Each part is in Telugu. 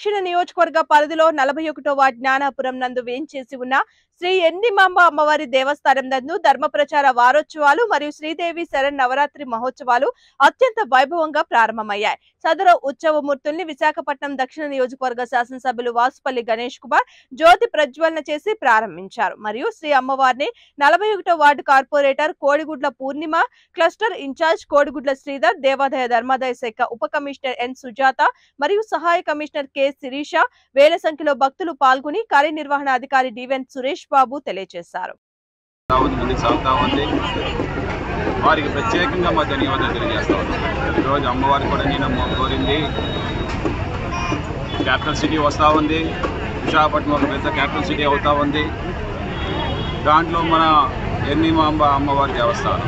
దక్షిణ నియోజకవర్గ పరిధిలో నలభై ఒకటో వార్డు జ్ఞానాపురం నందు వేంచేసి ఉన్న శ్రీ ఎన్నిమాంబ అమ్మవారి దేవస్థానం నందు ధర్మ ప్రచార వారోత్సవాలు మరియు శ్రీదేవి శరణ్ నవరాత్రి మహోత్సవాలు అత్యంత వైభవంగా ప్రారంభమయ్యాయి సదరు ఉత్సవమూర్తుల్ని విశాఖపట్నం దక్షిణ నియోజకవర్గ శాసనసభ్యులు వాసుపల్లి గణేష్ కుమార్ జ్యోతి ప్రజ్వలన చేసి ప్రారంభించారు మరియు శ్రీ అమ్మవారిని నలభై ఒకటో ward corporator Kodigudla Purnima cluster incharge Kodigudla Sridhar దేవాదాయ ధర్మాదాయ శాఖ ఉప కమిషనర్ ఎన్ సుజాత మరియు సహాయ కమిషనర్ కె శిరీష వేల సంఖ్యలో భక్తులు పాల్గొని కార్యనిర్వహణ అధికారి డివెన్ సురేష్ బాబు తెలియజేశారు సాగుతూ ముందుకు సాగుతూ ఉంది వారికి ప్రత్యేకంగా మా ధన్యవాదాలు తెలియజేస్తా ఉన్నాం ఈరోజు అమ్మవారికి కూడా నేను అమ్మ కోరింది క్యాపిటల్ సిటీ వస్తూ ఉంది విశాఖపట్నం ఒక పెద్ద క్యాపిటల్ సిటీ అవుతా ఉంది దాంట్లో మన ఎన్నిమాంబ అమ్మవారి దేవస్థానం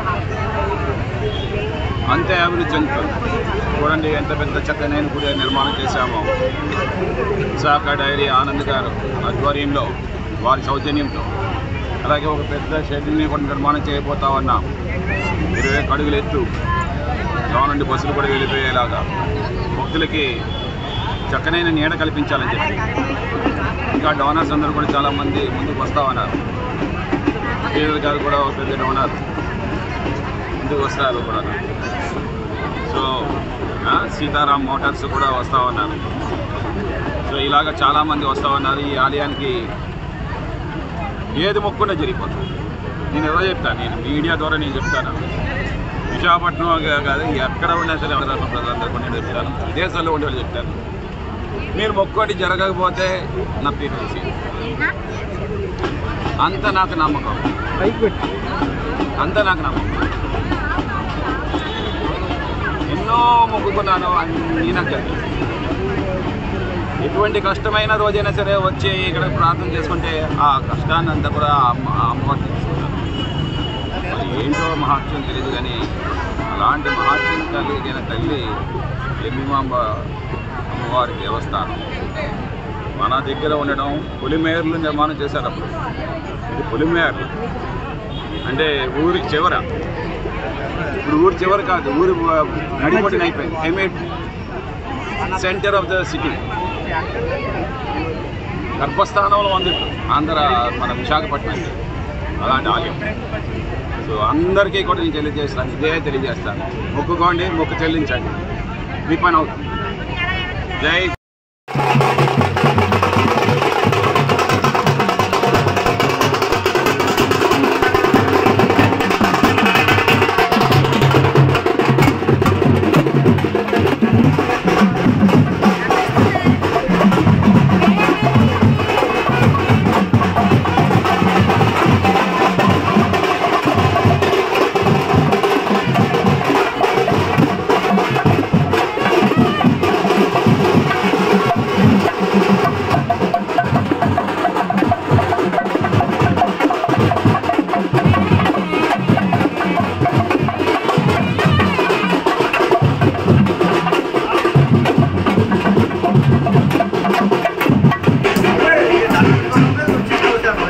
అంతే అభివృద్ధి చెందుతుంది చూడండి ఎంత పెద్ద చక్కనైన గుడి నిర్మాణం చేశామో విశాఖ డైరీ ఆనంద్ గారు ఆధ్వర్యంలో వారి సౌజన్యంతో అలాగే ఒక పెద్ద షెడ్ని కూడా నిర్మాణం చేయబోతా ఉన్నాం ఇరవై అడుగులు ఎత్తు నుండి బస్సులు కూడా వెళ్ళిపోయేలాగా భక్తులకి చక్కనైన నీడ కల్పించాలని చెప్పి ఇంకా డోనర్స్ అందరూ కూడా చాలామంది ముందుకు వస్తా ఉన్నారు శ్రీధర్ గారు కూడా ఒక పెద్ద డోనర్ ముందుకు వస్తారు కూడా సో ఆ, సీతారాం మోటార్స్ కూడా వస్తూ ఉన్నారు సో ఇలాగ చాలామంది వస్తూ ఉన్నారు ఈ ఆలయానికి ఏది మొక్కున్నా జరిగిపోతుంది నేను ఏదో చెప్తాను నేను మీడియా ద్వారా నేను చెప్తాను విశాఖపట్నం గా- కాదు ఎక్కడ ఉన్నా సరే ఆంధ్రప్రదేశ్ ప్రజలందరూ కూడా నేను చెప్తాను విదేశాల్లో ఉండే వాళ్ళు చెప్తాను మీరు మొక్కోటి జరగకపోతే నా పీటీసీ అంత నాకు నమ్మకం అంత నాకు నమ్మకం ఎన్నో మొక్కుకున్నాను అన్నీ నాకు జరిగింది ఎటువంటి కష్టమైన రోజైనా సరే వచ్చి ఇక్కడ ప్రార్థన చేసుకుంటే ఆ కష్టాన్ని అంతా కూడా ఆ అమ్మ ఆ అమ్మవారు తీసుకుంటారు మరి ఏంటో మహాత్మ్యం తెలియదు కానీ అలాంటి మహాత్మ్యం కలిగిన తల్లి ఎమ్మిమాంబ అమ్మవారి దేవస్థానం మన దగ్గర ఉండడం పులిమేర్లు నిర్మాణం చేశారు అప్పుడు ఇది పులిమేర్లు అంటే ఊరి చివర ఇప్పుడు ఊరి చివర కాదు ఊరి నడిపొడిన అయిపోయింది ఎమేట్ సెంటర్ ఆఫ్ ద సిటీ గర్భస్థానంలో ఉంది ఆంధ్ర మన విశాఖపట్నం అలాంటి ఆలయం సో అందరికీ కూడా నేను తెలియజేస్తాను ఇదే తెలియజేస్తాను మొక్కుకోండి మొక్కు చెల్లించండి మీ పని అవుతుంది జై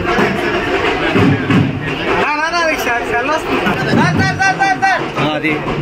అది